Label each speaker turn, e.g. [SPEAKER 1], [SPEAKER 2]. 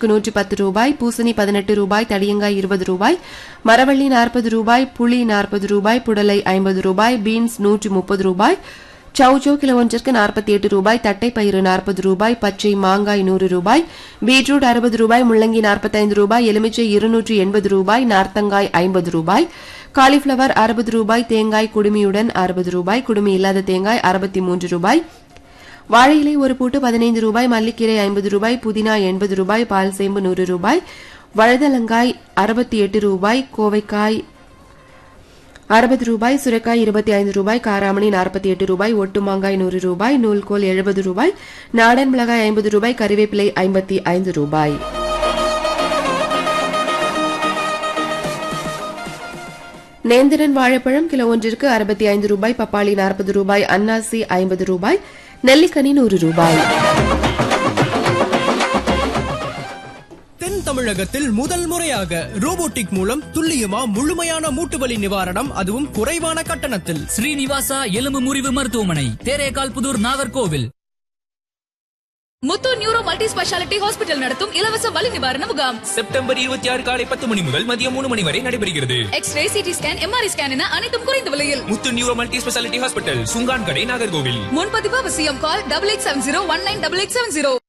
[SPEAKER 1] ஒன்றுக்கு நூற்றி பத்து ரூபாய் பூசணி பதினெட்டு ரூபாய் தடியங்காய் இருபது ரூபாய் மரவள்ளி நாற்பது ரூபாய் புளி நாற்பது ரூபாய் புடலை ஐம்பது ரூபாய் பீன்ஸ் நூற்றி முப்பது ரூபாய் சௌச்சோ கிலோ ஒன்றிற்கு நாற்பத்தி எட்டு ரூபாய் தட்டைப்பயிறு நாற்பது ரூபாய் பச்சை மாங்காய் நூறு ரூபாய் பீட்ரூட் அறுபது ரூபாய் முள்ளங்கி நாற்பத்தைந்து ரூபாய் எலுமிச்சை இருநூற்றி எண்பது ரூபாய் நார்த்தங்காய் ஐம்பது ரூபாய் காலிஃபிளவர் அறுபது ரூபாய் தேங்காய் குடுமியுடன் அறுபது ரூபாய் குடுமி இல்லாத தேங்காய் அறுபத்தி மூன்று ரூபாய் வாழை இலை ஒரு பூட்டு பதினைந்து ரூபாய் மல்லிக்கீரை ஐம்பது ரூபாய் புதினா எண்பது ரூபாய் பால் சேம்பு நூறு ரூபாய் வழுதலங்காய் அறுபத்தி எட்டு ரூபாய் கோவைக்காய் அறுபது ரூபாய் சுரைக்காய் இருபத்தி ஐந்து ரூபாய் காராமணி நாற்பத்தி எட்டு ரூபாய் ஒட்டு மாங்காய் நூறு ரூபாய் நூல்கோல் எழுபது ரூபாய் நாடன் மிளகாய் ஐம்பது ரூபாய் கறிவேப்பிலை ஐம்பத்தி ஐந்து ரூபாய் நேந்திரன் வாழைப்பழம் கிலோ ஒன்றிற்கு அறுபத்தி ஐந்து ரூபாய் பப்பாளி நாற்பது ரூபாய் அன்னாசி ஐம்பது ரூபாய் நெல்லிக்கனி நூறு ரூபாய்
[SPEAKER 2] தென் தமிழகத்தில் முதல் முறையாக ரோபோட்டிக் மூலம் துல்லியமா முழுமையான மூட்டுவலி நிவாரணம் அதுவும் குறைவான கட்டணத்தில்
[SPEAKER 3] ஸ்ரீனிவாசா எலும்பு முறிவு மருத்துவமனை Therekal Pudur Nagercoil
[SPEAKER 4] Muthu neuro multi speciality hospital நடத்தும் இலவச வலி நிவாரண முகாம்
[SPEAKER 5] செப்டம்பர் இருபத்தி ஆறு காலை பத்து மணி முதல் மதியம் மூணு மணி வரை நடைபெறுகிறது
[SPEAKER 4] x ray CT scan MRI scan என அனைத்தும் குறைந்த விலையில்
[SPEAKER 5] Muthu neuro multi speciality hospital Sungan Kadai Nagercoil
[SPEAKER 4] முன்பதிவு அவசியம் call double eight seven zero one nine double eight seven zero